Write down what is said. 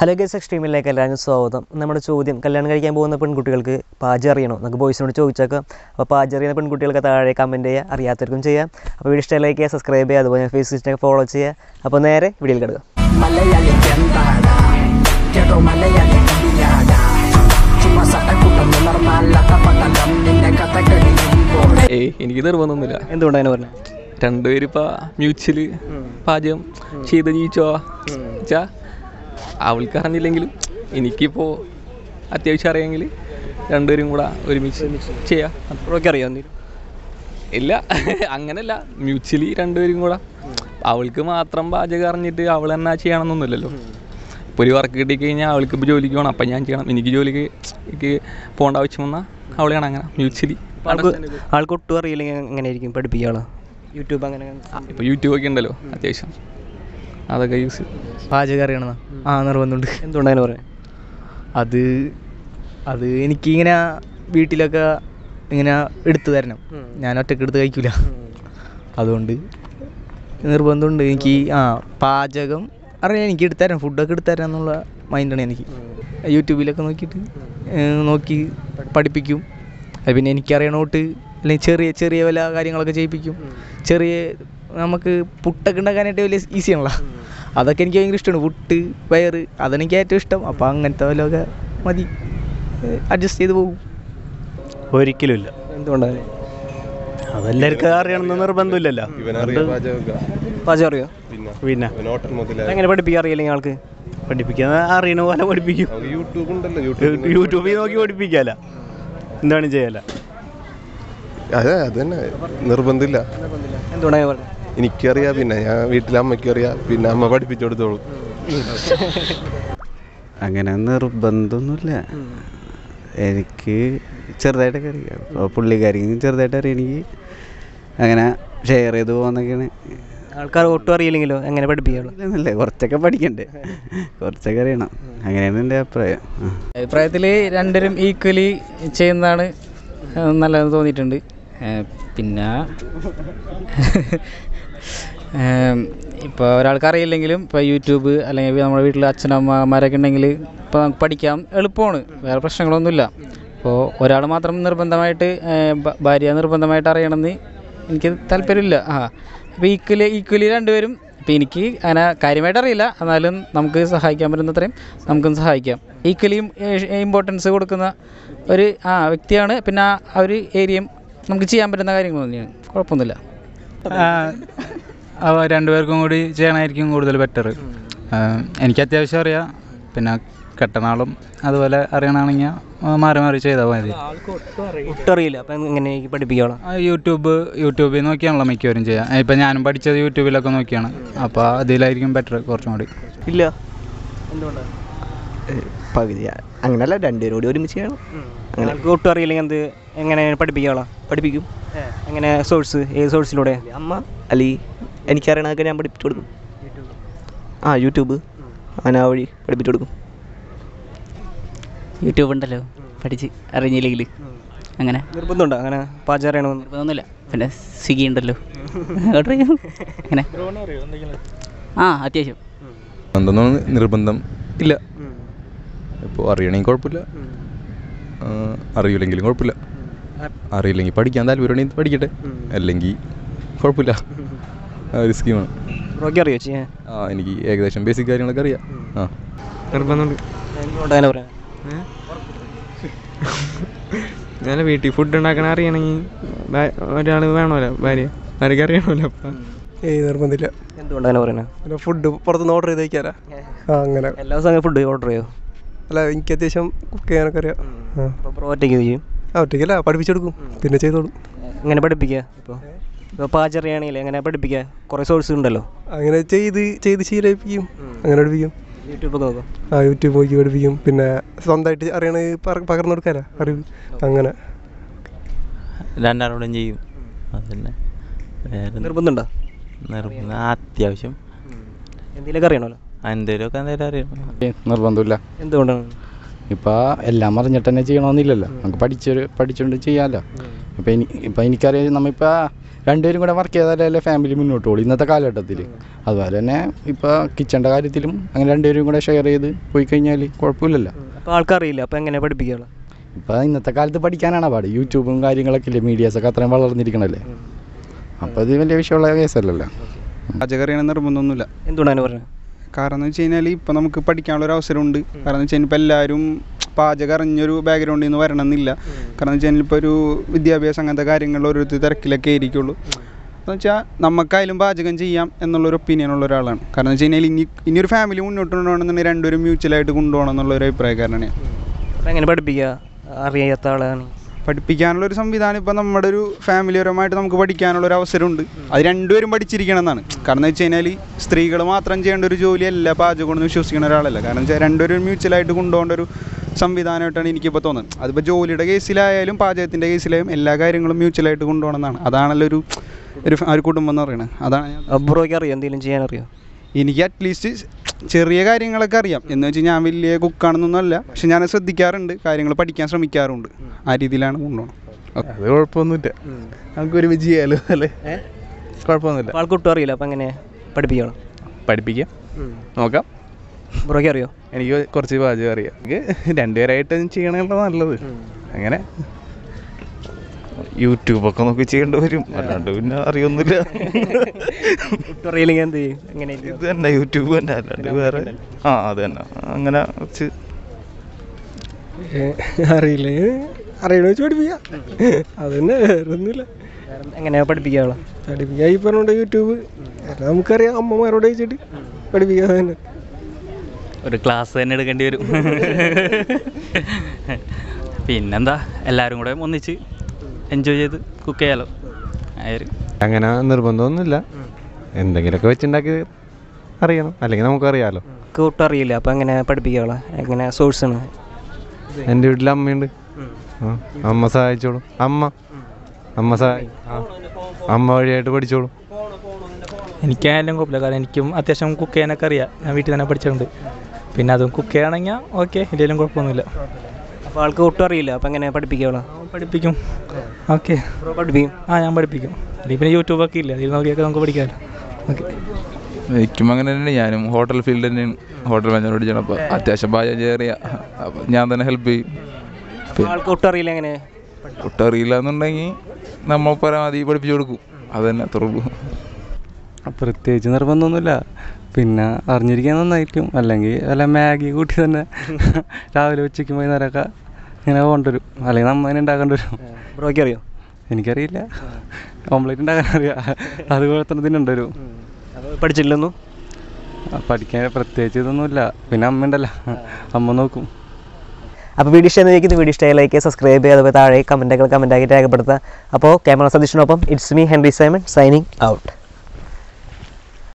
Hello guys എക്സ്ട്രീമിലേക്ക് എല്ലാവരും സ്വാഗതം നമ്മുടെ ചോദ്യം കല്യാണം കഴിക്കാൻ പോകുന്ന പെൺകുട്ടികൾക്ക് പാചകം അറിയണോ നമുക്ക് ബോയ്സിനോട് ചോദിച്ചേക്കാം അപ്പോൾ പാചകം അറിയുന്ന പെൺകുട്ടികൾക്ക് താഴെ കമൻറ്റ് ചെയ്യുക അറിയാത്തവർക്കും ചെയ്യാം അപ്പോൾ വീഡിയോ ഇഷ്ടം ലൈക്ക് ചെയ്യുക സബ്സ്ക്രൈബ് ചെയ്യുക അതുപോലെ ഫേസ്ബുക്കിനൊക്കെ ഫോളോ ചെയ്യുക അപ്പോൾ നേരെ വീഡിയോയിൽ കിടക്കുക മലയാളി എന്താടാ കേട്ടോ മലയാളി കവിയാടാ ചുമ്മാ സട്ടക്കൂട്ടം നിലർന്നാലത്ത പട്ടം നിന്റെ കഥ കഴിയുമ്പോൾ ഏയ് എനിക്ക് നിർബന്ധമൊന്നുമില്ല എന്തുകൊണ്ടാണ് അങ്ങനെ പറഞ്ഞത് രണ്ടുപേരും ഇപ്പം മ്യൂച്വല് പാചകം ചെയ്ത് ജീവിച്ചോ വെച്ചാ അവൾക്ക് അറിഞ്ഞില്ലെങ്കിലും എനിക്കിപ്പോൾ അത്യാവശ്യം അറിയാമെങ്കിൽ രണ്ടുപേരും കൂടെ ഒരുമിച്ച് ചെയ്യാം അപ്പോഴൊക്കെ അറിയാം എന്തെങ്കിലും ഇല്ല അങ്ങനല്ല മ്യൂച്വലി രണ്ടുപേരും കൂടെ അവൾക്ക് മാത്രം പാചകം അറിഞ്ഞിട്ട് അവൾ തന്നെ ചെയ്യണമെന്നൊന്നുമില്ലല്ലോ ഇപ്പോൾ ഒരു വർക്ക് കിട്ടിക്കഴിഞ്ഞാൽ അവൾക്ക് ഇപ്പോൾ ജോലിക്ക് പോകണം അപ്പം ഞാൻ ചെയ്യണം എനിക്ക് ജോലിക്ക് എനിക്ക് പോകേണ്ട ആവശ്യം വന്നാൽ അവൾ ചെയ്യണം അങ്ങനെ മ്യൂച്വലി ആൾക്ക് ആൾക്ക് ഒട്ടും അറിയില്ലെങ്കിൽ എങ്ങനെയായിരിക്കും പഠിപ്പിക്കുക ആള് യൂട്യൂബ് അങ്ങനെ ഇപ്പോൾ യൂട്യൂബ് ഒക്കെ ഉണ്ടല്ലോ അത്യാവശ്യം അതൊക്കെ യൂസ് ചെയ്യും പാചകം അറിയണമെന്നാ ആ നിർബന്ധമുണ്ട് എന്തുകൊണ്ടാണ് പറയുന്നത് അത് അത് എനിക്കിങ്ങനെ വീട്ടിലൊക്കെ ഇങ്ങനെ എടുത്തു തരണം ഞാൻ ഒറ്റയ്ക്ക് എടുത്ത് കഴിക്കില്ല അതുകൊണ്ട് നിർബന്ധമുണ്ട് എനിക്ക് ആ പാചകം അറിയാം എനിക്ക് എടുത്തു തരാം ഫുഡൊക്കെ എടുത്തു തരാം എന്നുള്ള മൈൻഡാണ് എനിക്ക് യൂട്യൂബിലൊക്കെ നോക്കിയിട്ട് ഏഹ് നോക്കി പഠിപ്പിക്കും അത് പിന്നെ എനിക്കറിയണോട്ട് അല്ലെങ്കിൽ ചെറിയ ചെറിയ വല്ല കാര്യങ്ങളൊക്കെ ചെയ്യിപ്പിക്കും ചെറിയ നമുക്ക് പുട്ടൊക്കെ ഉണ്ടാക്കാനായിട്ട് വലിയ ഈസി ആണല്ലോ അതൊക്കെ എനിക്ക് ഭയങ്കര ഇഷ്ടമാണ് പുട്ട് പയറ് അതെനിക്ക് ഏറ്റവും ഇഷ്ടം അപ്പോൾ അങ്ങനത്തെ വല്ലതൊക്കെ മതി അഡ്ജസ്റ്റ് ചെയ്ത് പോകും ഒരിക്കലുമില്ല എന്തുകൊണ്ടാണ് അതെല്ലാവർക്കും അറിയണമെന്ന് നിർബന്ധമില്ലല്ലോ ഇവനറിയാം പാചകമൊക്കെ പാചകം അറിയോ പിന്നെ പിന്നെ ഇവൻ ഹോട്ടൽ മുതലേ എങ്ങനെ പഠിപ്പിക്കുക അറിയില്ലെങ്കിൽ ആൾക്ക് പഠിപ്പിക്കാൻ അറിയണ പോലെ പഠിപ്പിക്കും നമുക്ക് യൂട്യൂബ് ഉണ്ടല്ലോ യൂ- യൂട്യൂബിൽ നോക്കി പഠിപ്പിക്കാല എന്താണ് ചെയ്യാല അതെ അത് തന്നെ നിർബന്ധമില്ല എന്തുകൊണ്ടാണ് പറഞ്ഞത് എനിക്കറിയാം പിന്നെ ഞാൻ വീട്ടിലെ അമ്മയ്ക്കും അറിയാം പിന്നെ അമ്മ പഠിപ്പിച്ചു കൊടുത്തോളും അങ്ങനെ നിർബന്ധമൊന്നുമില്ല എനിക്ക് ചെറുതായിട്ടൊക്കെ അറിയാം അപ്പോൾ പുള്ളിക്കാരിക്കും ചെറുതായിട്ട് അറിയാം എനിക്ക് അങ്ങനെ ഷെയർ ചെയ്ത് പോകുന്നൊക്കെയാണ് ആൾക്കാർ ഒട്ടും അറിയില്ലെങ്കിലോ എങ്ങനെ പഠിപ്പിക്കുക ഇല്ലെന്നല്ലേ കുറച്ചൊക്കെ പഠിക്കണ്ടേ കുറച്ചൊക്കെ അറിയണം അങ്ങനെയാണ് എൻ്റെ അഭിപ്രായം ആ. അഭിപ്രായത്തിൽ രണ്ടുപേരും ഈക്വലി ചെയ്യുന്നതാണ് ഏഹ് നല്ലതെന്ന് തോന്നിയിട്ടുണ്ട് ഏഹ് പിന്നെ ഇപ്പോൾ ഒരാൾക്ക് അറിയില്ലെങ്കിലും ഇപ്പോൾ യൂട്യൂബ് അല്ലെങ്കിൽ നമ്മുടെ വീട്ടിൽ അച്ഛനമ്മമാരൊക്കെ ഉണ്ടെങ്കിൽ ഇപ്പോൾ നമുക്ക് പഠിക്കാം എളുപ്പമാണ് വേറെ പ്രശ്നങ്ങളൊന്നുമില്ല അപ്പോൾ ഒരാൾ മാത്രം നിർബന്ധമായിട്ട് ഏഹ് ഭ- ഭാര്യ നിർബന്ധമായിട്ട് അറിയണമെന്ന് എനിക്ക് താല്പര്യമില്ല ആ അപ്പോൾ ഈക്വലി ഈക്വലി രണ്ടുപേരും ഇപ്പോൾ എനിക്ക് അങ്ങനെ കാര്യമായിട്ട് അറിയില്ല എന്നാലും നമുക്ക് സഹായിക്കാൻ പറ്റുന്നത്രയും നമുക്കും സഹായിക്കാം ഈക്വലിയും ഇമ്പോർട്ടൻസ് കൊടുക്കുന്ന ഒരു ആ വ്യക്തിയാണ് പിന്നെ ആ ആ ഒരു ഏരിയയും നമുക്ക് ചെയ്യാൻ പറ്റുന്ന കാര്യങ്ങൾ തന്നെയാണ് കുഴപ്പമൊന്നുമില്ല അവ രണ്ടുപേർക്കും കൂടി ചെയ്യണമായിരിക്കും കൂടുതൽ ബെറ്റർ എനിക്ക് അത്യാവശ്യം അറിയാം പിന്നെ കെട്ടനാളും അതുപോലെ അറിയണമെങ്കിൽ മാറി മാറി ചെയ്താൽ മതി ഒട്ടും അറിയില്ല അപ്പം എങ്ങനെ പഠിപ്പിക്കുക ആ, യൂട്യൂബ് യൂട്യൂബിൽ നോക്കിയാണല്ലോ മിക്കവരും ചെയ്യാം ഇപ്പം ഞാനും പഠിച്ചത് യൂട്യൂബിലൊക്കെ നോക്കിയാണ് അപ്പോൾ അതിലായിരിക്കും ബെറ്റർ കുറച്ചും കൂടി ഇല്ല എന്തുകൊണ്ടാണ് പകുതി അങ്ങനെയല്ല രണ്ടുപേരും കൂടി ഒരുമിച്ച് ചെയ്യണം ആൾക്ക് ഒട്ടും അറിയില്ലെങ്കിൽ എന്ത് എങ്ങനെ പഠിപ്പിക്കുക പഠിപ്പിക്കും എങ്ങനെ സോഴ്സ് ഏത് സോഴ്സിലൂടെ അമ്മ അല്ലെങ്കിൽ എനിക്കറിയണതൊക്കെ ഞാൻ പഠിപ്പിച്ചു കൊടുക്കും ആ യൂട്യൂബ് അങ്ങനെ ആ വഴി പഠിപ്പിച്ചു കൊടുക്കും യൂട്യൂബ് ഉണ്ടല്ലോ പഠിച്ച് അറിഞ്ഞില്ലെങ്കിൽ അങ്ങനെ നിർബന്ധമുണ്ടോ അങ്ങനെ പാചകം അറിയണമെന്ന് നിർബന്ധമൊന്നുമില്ല പിന്നെ സ്വിഗ്ഗി ഉണ്ടല്ലോ ഓർഡർ ചെയ്യും അങ്ങനെ ആ അത്യാവശ്യം എന്തെന്നാണ് നിർബന്ധം ഇല്ല ഇപ്പോൾ അറിയണമെങ്കിൽ കുഴപ്പമില്ല ആ, അറിയില്ലെങ്കിലും കുഴപ്പമില്ല അറിയില്ലെങ്കിൽ പഠിക്കാൻ താല്പര്യമുണ്ടെങ്കിൽ പഠിക്കട്ടെ അല്ലെങ്കിൽ കുഴപ്പമില്ല ആ ഒരു സ്കീമാണ് ബ്രോക്കി അറിയോ ചെയ്യാൻ ആ എനിക്ക് ഏകദേശം ബേസിക് കാര്യങ്ങളൊക്കെ അറിയാം ആ നിർബന്ധമുണ്ട് എന്തുകൊണ്ട് അങ്ങനെ പറയാം ഞാൻ വീട്ടിൽ ഫുഡ് ഉണ്ടാക്കാൻ അറിയണമെങ്കിൽ ഒരാൾ വേണമല്ലോ ഭാര്യ ഭാര്യയ്ക്ക് അറിയണമല്ലോ അപ്പം ഏയ് നിർബന്ധമില്ല എന്തുകൊണ്ട് അങ്ങനെ പറയുന്നത് പിന്നെ ഫുഡ് പുറത്തുനിന്ന് ഓർഡർ ചെയ്ത് കഴിക്കാറാ ആ അങ്ങനെ എല്ലാ ദിവസവും ഫുഡ് ഓർഡർ ചെയ്യോ അല്ല എനിക്ക് അത്യാവശ്യം കുക്ക് ചെയ്യാനൊക്കെ അറിയാം ആ അപ്പോൾ ബ്രോ ഒറ്റയ്ക്ക് ചെയ്യും ആ ഒറ്റയ്ക്കല്ല പഠിപ്പിച്ചെടുക്കും പിന്നെ ചെയ്തോളും എങ്ങനെ പഠിപ്പിക്കുക ഇപ്പോൾ ഇപ്പോൾ പാചകം അറിയുകയാണെങ്കിൽ എങ്ങനെ പഠിപ്പിക്കുക കുറേ സോഴ്സ് ഉണ്ടല്ലോ അങ്ങനെ ചെയ്ത് ചെയ്ത് ശീലിപ്പിക്കും അങ്ങനെ പഠിപ്പിക്കും യൂട്യൂബൊക്കെ നോക്കാം ആ യൂട്യൂബ് നോക്കി പഠിപ്പിക്കും പിന്നെ സ്വന്തമായിട്ട് അറിയണത് പകർ- പകർന്നു കൊടുക്കാനാ അറിവ് അങ്ങനെ രണ്ടാളോടും ചെയ്യും അതന്നെ വേറെ നിർബന്ധമുണ്ടോ നിർബന്ധം അത്യാവശ്യം എന്തെങ്കിലുമൊക്കെ അറിയണമല്ലോ എന്തേലുമൊക്കെ എന്തായാലും അറിയണം നിർബന്ധമില്ല എന്തുകൊണ്ടാണ് ഇപ്പോൾ എല്ലാം അറിഞ്ഞിട്ട് തന്നെ ചെയ്യണമെന്നില്ലല്ലോ നമുക്ക് പഠിച്ചൊരു പഠിച്ചുകൊണ്ട് ചെയ്യാമല്ലോ ഇപ്പം ഇനി ഇപ്പം എനിക്കറിയാം നമ്മളിപ്പോൾ രണ്ടുപേരും കൂടെ വർക്ക് ചെയ്താലല്ലേ ഫാമിലി മുന്നോട്ട് പോകും ഇന്നത്തെ കാലഘട്ടത്തിൽ അതുപോലെ തന്നെ ഇപ്പോൾ കിച്ചണിൻ്റെ കാര്യത്തിലും അങ്ങനെ രണ്ടുപേരും കൂടെ ഷെയർ ചെയ്ത് പോയി കഴിഞ്ഞാൽ കുഴപ്പമില്ലല്ലോ അപ്പോൾ ആൾക്കറിയില്ല അപ്പോൾ എങ്ങനെ പഠിപ്പിക്കുക ഇപ്പോൾ ഇന്നത്തെ കാലത്ത് പഠിക്കാനാണ് പാട് യൂട്യൂബും കാര്യങ്ങളൊക്കെ ഇല്ലേ മീഡിയാസൊക്കെ അത്രയും വളർന്നിരിക്കണല്ലേ അപ്പോൾ ഇത് വലിയ വിഷയമുള്ള കേസല്ലല്ലോ പാചകം അറിയണം നിർബന്ധമൊന്നുമില്ല എന്തുകൊണ്ടാണ് പറഞ്ഞത് കാരണം എന്ന് വെച്ച് കഴിഞ്ഞാൽ ഇപ്പം നമുക്ക് പഠിക്കാനുള്ള ഒരു അവസരമുണ്ട് കാരണം എന്ന് വെച്ച് കഴിഞ്ഞാൽ ഇപ്പോൾ എല്ലാവരും പാചകം അറിഞ്ഞൊരു ബാക്ക്ഗ്രൗണ്ടിൽ നിന്ന് വരണമെന്നില്ല കാരണം എന്ന് വെച്ച് കഴിഞ്ഞാൽ ഇപ്പോൾ ഒരു വിദ്യാഭ്യാസം അങ്ങനത്തെ കാര്യങ്ങളിൽ ഓരോരുത്തർ തിരക്കിലൊക്കെ ആയിരിക്കുള്ളൂ എന്ന് വെച്ചാൽ നമുക്കായാലും പാചകം ചെയ്യാം എന്നുള്ളൊരു ഒപ്പീനിയൻ ഉള്ള ഒരാളാണ് കാരണം എന്ന് വെച്ച് കഴിഞ്ഞാൽ ഇനി ഇനിയൊരു ഫാമിലി മുന്നോട്ട് കൊണ്ടുപോകണമെന്നുണ്ടെങ്കിൽ രണ്ടുപേരും മ്യൂച്വലായിട്ട് കൊണ്ടുപോകണം എന്നുള്ള ഒരു അഭിപ്രായക്കാരനാണ് ഞാൻ അപ്പോൾ എങ്ങനെ പഠിപ്പിക്കുക അറിയാത്ത ആളാണ് പഠിപ്പിക്കാനുള്ള ഒരു സംവിധാനം ഇപ്പം നമ്മുടെ ഒരു ഫാമിലിപരമായിട്ട് നമുക്ക് പഠിക്കാനുള്ള ഒരു അവസരമുണ്ട് അത് രണ്ടുപേരും പഠിച്ചിരിക്കണം എന്നാണ് കാരണം എന്ന് വെച്ച് കഴിഞ്ഞാൽ സ്ത്രീകൾ മാത്രം ചെയ്യേണ്ട ഒരു ജോലിയല്ല പാചകം എന്ന് വിശ്വസിക്കുന്ന ഒരാളല്ല കാരണം വെച്ചാൽ രണ്ടുപേരും മ്യൂച്വലായിട്ട് കൊണ്ടുപോകേണ്ട ഒരു സംവിധാനമായിട്ടാണ് എനിക്കിപ്പോൾ തോന്നുന്നത് അതിപ്പോൾ ജോലിയുടെ കേസിലായാലും പാചകത്തിൻ്റെ കേസിലായാലും എല്ലാ കാര്യങ്ങളും മ്യൂച്വലായിട്ട് കൊണ്ടുപോകണം എന്നാണ് അതാണല്ലോ ഒരു ഒരു ഫ- ഒരു കുടുംബം എന്ന് പറയുന്നത് അതാണ് ഞാൻ ബ്രോയ്ക്ക് അറിയോ എന്തെങ്കിലും ചെയ്യാൻ അറിയോ എനിക്ക് അറ്റ്ലീസ്റ്റ് ചെറിയ കാര്യങ്ങളൊക്കെ അറിയാം എന്ന് വെച്ചാൽ ഞാൻ വലിയ കുക്കാണെന്നൊന്നും അല്ല പക്ഷെ ഞാൻ ശ്രദ്ധിക്കാറുണ്ട് കാര്യങ്ങൾ പഠിക്കാൻ ശ്രമിക്കാറുണ്ട് ആ രീതിയിലാണ് കൊണ്ടുപോകണം അത് കുഴപ്പമൊന്നുമില്ല നമുക്ക് ഒരുമിച്ച് ചെയ്യാലോ അല്ലേ കുഴപ്പമൊന്നുമില്ല അപ്പോൾ ആൾക്ക് ഒട്ടും അറിയില്ല അപ്പോൾ എങ്ങനെ പഠിപ്പിക്കണം പഠിപ്പിക്കാം നോക്കാം ബ്രോയ്ക്ക് അറിയോ എനിക്ക് കുറച്ച് പാചകം അറിയാം എനിക്ക് രണ്ടുപേരായിട്ട് ചെയ്യണമല്ലോ നല്ലത് അങ്ങനെ യൂട്യൂബൊക്കെ നോക്കി ചെയ്യേണ്ടി വരും അല്ലാണ്ട് പിന്നെ അറിയൊന്നുമില്ല ഒട്ടും അറിയില്ലെങ്കിൽ എന്ത് ചെയ്യും എങ്ങനെ ഇത് തന്നെ യൂട്യൂബ് തന്നെ അല്ലാണ്ട് വേറെ ആ അത് തന്നെ അങ്ങനെ കുറച്ച് അറിയില്ല അറിയണ വെച്ച് പഠിപ്പിക്കാം അത് തന്നെ വേറെ ഒന്നുമില്ല എങ്ങനെ പഠിപ്പിക്കാനുള്ള പഠിപ്പിക്കാൻ ഈ പറഞ്ഞോണ്ട് യൂട്യൂബ് അല്ല നമുക്കറിയാം അമ്മമാരോട് ചോദിച്ചിട്ട് പഠിപ്പിക്കാൻ തന്നെ ഒരു ക്ലാസ് തന്നെ എടുക്കേണ്ടി വരും പിന്നെന്താ എല്ലാവരും കൂടെ ഒന്നിച്ച് എൻജോയ് ചെയ്ത് കുക്ക് ചെയ്യാലോ ആയൊരു അങ്ങനെ നിർബന്ധമൊന്നുമില്ല എന്തെങ്കിലുമൊക്കെ വെച്ചുണ്ടാക്കി അറിയണം അല്ലെങ്കിൽ നമുക്കറിയാലോ എനിക്ക് ഒട്ടും അറിയില്ല അപ്പോൾ എങ്ങനെ പഠിപ്പിക്കാനുള്ള എങ്ങനെ സോഴ്സാണ് എൻ്റെ വീട്ടിൽ അമ്മയുണ്ട് ആ അമ്മ സഹായിച്ചോളും അമ്മ അമ്മ സഹായി ആ അമ്മ വഴിയായിട്ട് പഠിച്ചോളും എനിക്കായാലും കുഴപ്പമില്ല കാരണം എനിക്കും അത്യാവശ്യം കുക്ക് ചെയ്യാനൊക്കെ അറിയാം ഞാൻ വീട്ടിൽ തന്നെ പഠിച്ചിട്ടുണ്ട് പിന്നെ അതും കുക്ക് ചെയ്യണമെങ്കിൽ ഓക്കെ ഇതിലും കുഴപ്പമൊന്നുമില്ല അപ്പോൾ ആൾക്ക് ഒട്ടും അറിയില്ല അപ്പോൾ എങ്ങനെ പഠിപ്പിക്കാനുള്ള പഠിപ്പിക്കും ഓക്കെ ബ്രോ പഠിപ്പിക്കും ആ ഞാൻ പഠിപ്പിക്കും അല്ലെങ്കിൽ പിന്നെ യൂട്യൂബൊക്കെ ഇല്ല അതിൽ നോക്കിയൊക്കെ നമുക്ക് പഠിക്കാമല്ലോ ഓക്കെ എനിക്കും അങ്ങനെ തന്നെ ഞാനും ഹോട്ടൽ ഫീൽഡ് തന്നെയാണ് ഹോട്ടൽ മാനേജർ പഠിച്ചാണ് അപ്പോൾ അത്യാവശ്യം പാചകം ചെയ്യാൻ അറിയാം അപ്പോൾ ഞാൻ തന്നെ ഹെൽപ്പ് ചെയ്യും അപ്പോൾ ആൾക്ക് ഒട്ടും അറിയില്ല എങ്ങനെ ഒട്ടും അറിയില്ല എന്നുണ്ടെങ്കിൽ നമ്മൾ പരമാവധി പഠിപ്പിച്ചു കൊടുക്കും അത് തന്നെ അത്രേ ഉള്ളൂ പ്രത്യേകിച്ച് നിർബന്ധമൊന്നുമില്ല പിന്നെ അറിഞ്ഞിരിക്കാൻ നന്നായിരിക്കും അല്ലെങ്കിൽ വല്ല മാഗി കൂട്ടി തന്നെ രാവിലെ ഉച്ചയ്ക്ക് വൈകുന്നേരമൊക്കെ ഇങ്ങനെ കൊണ്ടുവരും അല്ലെങ്കിൽ നമ്മ തന്നെ ഉണ്ടാക്കേണ്ടി വരും ബ്രോയ്ക്ക് അറിയോ എനിക്കറിയില്ല ഓംലേറ്റ് ഉണ്ടാക്കാൻ അറിയാം അത് കുഴപ്പത്തിന് വരും അപ്പോൾ പഠിച്ചില്ലെന്നു പഠിക്കാൻ പ്രത്യേകിച്ച് ഇതൊന്നുമില്ല പിന്നെ അമ്മ ഉണ്ടല്ലോ അമ്മ നോക്കും അപ്പോൾ വീഡിയോ ഇഷ്ടമായിരിക്കും വീഡിയോ ഇഷ്ടമായി ലൈക്ക് സബ്സ്ക്രൈബ് ചെയ്യുക അതുപോലെ താഴെ കമൻറ്റുകൾ കമൻറ്റാക്കി രേഖപ്പെടുത്തുക അപ്പോൾ ക്യാമറ സതീഷിനൊപ്പം it's me Henry Simon signing out